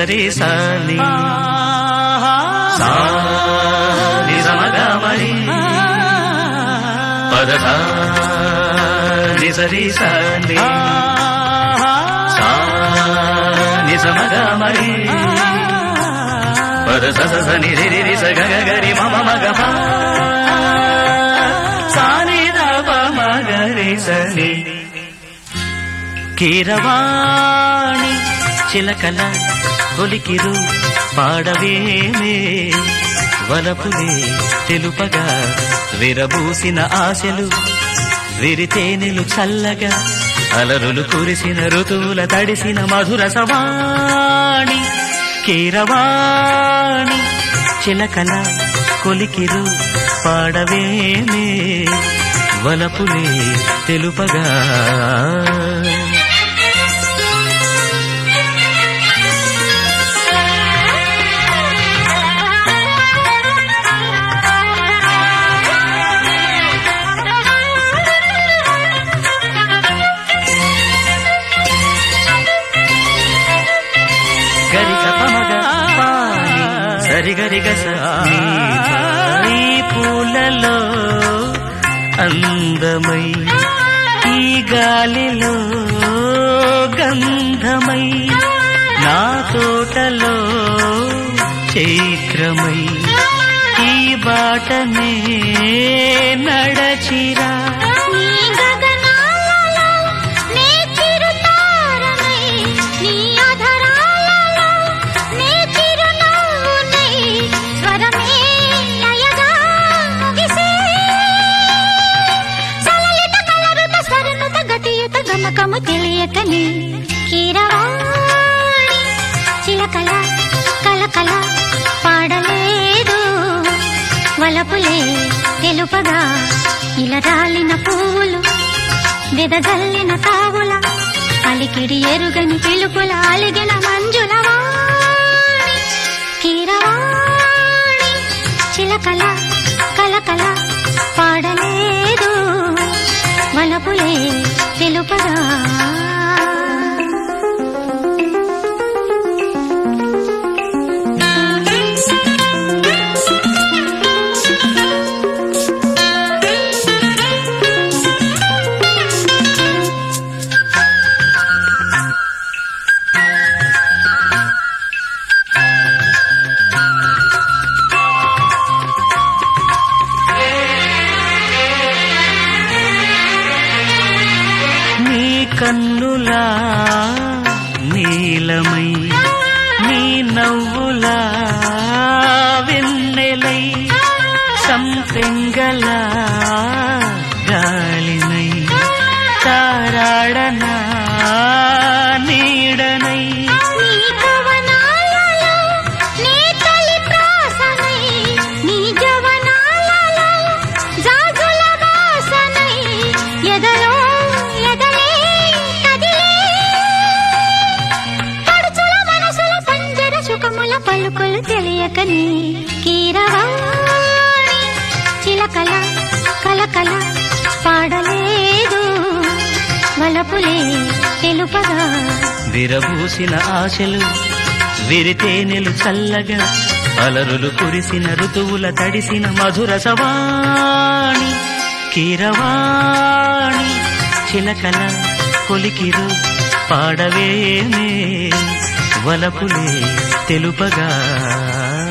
నిసరి సాని సా నిజమగమరి పదస నిసరి సాని సా నిజమగమరి పదస స ని రి రి రి స గ గ గ రి మ మ మ గ మ సా ని ద ప మ గ రి స ని కీరవాణి చిలకల కొలికిరు పాడవేమే వలపులే తెలుపగా విరబూసిన ఆశలు విరితేనెలు చల్లగా అలరులు కురిసిన ఋతువుల తడిసిన మధుర సవాణి కీరవాణి చిలకల కొలికిరు పాడవేమే వలపులే తెలుపగా గరిక పమగ పాని సరిగరిగ సీ ఈ పూలలో అందమై ఈ గాలిలో గంధమై నా తోటలో చైత్రమై ఈ బాటనే నడచిరా నీ గగనాలలో నీ చిరుతారమై నీ అధరాలలో నీ చిరునవ్వునై స్వరమే లయగా ముగిసే సలలిత కలరుత స్వరనుత గతియుత గమకము తెలియకని కీరవాణి చిలకల కలకల పాడలేదు వలపులే తెలుపగా ఇలా రాలిన పువ్వులు వెదజల్లిన తావుల అలికిడి ఎరుగని పిలుపుల అలిగిన మంజుల వాణి కీరవాణి చిలకల కలకల పాడలేదు వలపులే తెలుపగా నీ కన్నులా నీలమై నీ నవ్వులా వెన్నెలై సంపెంగల గాలినై తారాడనా నీడనై నీ కవనాలలో నీ తొలి ప్రాసనై నీ జవనాలలో జాజుల వాసనై ఎదలో ఎదలే కదిలే పడుచుల మనసుల పంజర సుఖముల పలుకులు తెలియకని కీరవాణి చిలకల కలకల పాడలేదు వలపులే తెలుపగా విరబూసిన ఆశలు విరితేనెలు చల్లగా అలరులు కురిసిన ఋతువుల తడిసిన మధుర సవాణి కీరవాణి చిలకల కొలికిరు పాడవేమే వలపులే తెలుపగా